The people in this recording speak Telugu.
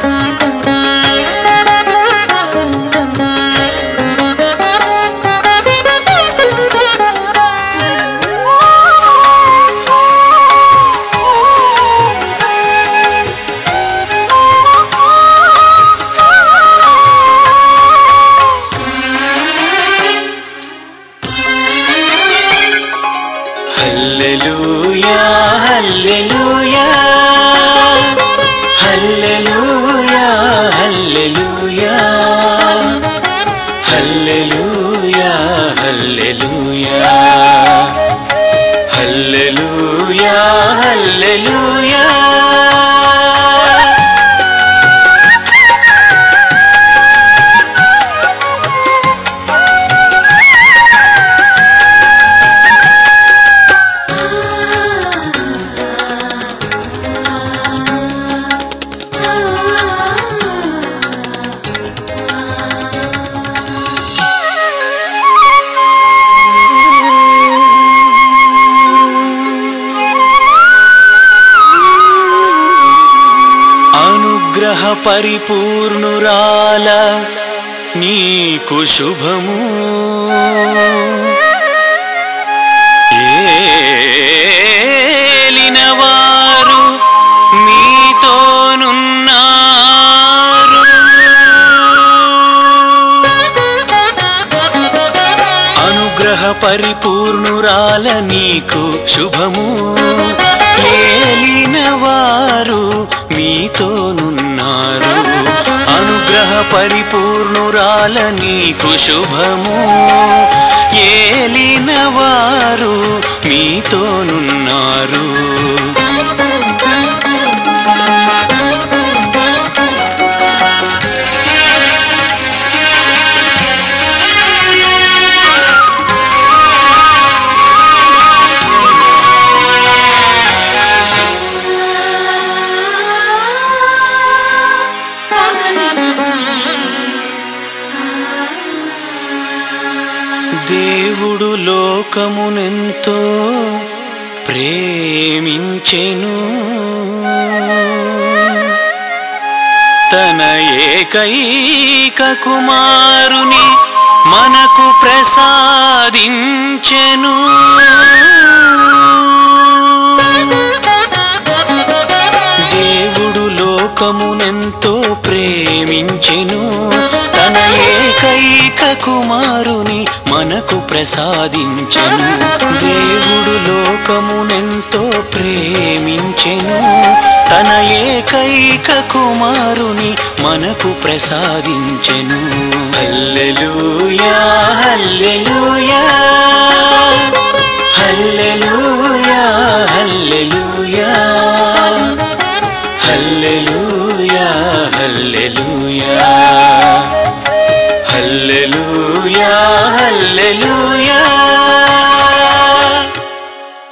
హల్లెలూయా హల్లెలూయా హల్లెలూయా హల్లెలూయా హల్లెలూయా హల్లెలూయా హల్లెలూయా హల్లెలూయా అనుగ్రహ పరిపూర్ణురాల నీకు శుభము ఏలినవారు మీతోనున్నారు అనుగ్రహ పరిపూర్ణురాల నీకు శుభము ఏలిన వారు మీతోనున్నారు అనుగ్రహ పరిపూర్ణురాల నీకు శుభము ఏలిన వారు మీతోనున్నారు దేవుడు లోకమునెంతో ప్రేమించెను తన ఏకైక కుమారుని మనకు ప్రసాదించెను దేవుడు లోకమునెంతో ప్రేమించెను తన ఏకైక కుమారుని మనకు ప్రసాదించెను దేవుడు లోకమునెంతో ప్రేమించెను తన ఏకైక కుమారుని మనకు ప్రసాదించెను హల్లెలూయా హల్లెలూయా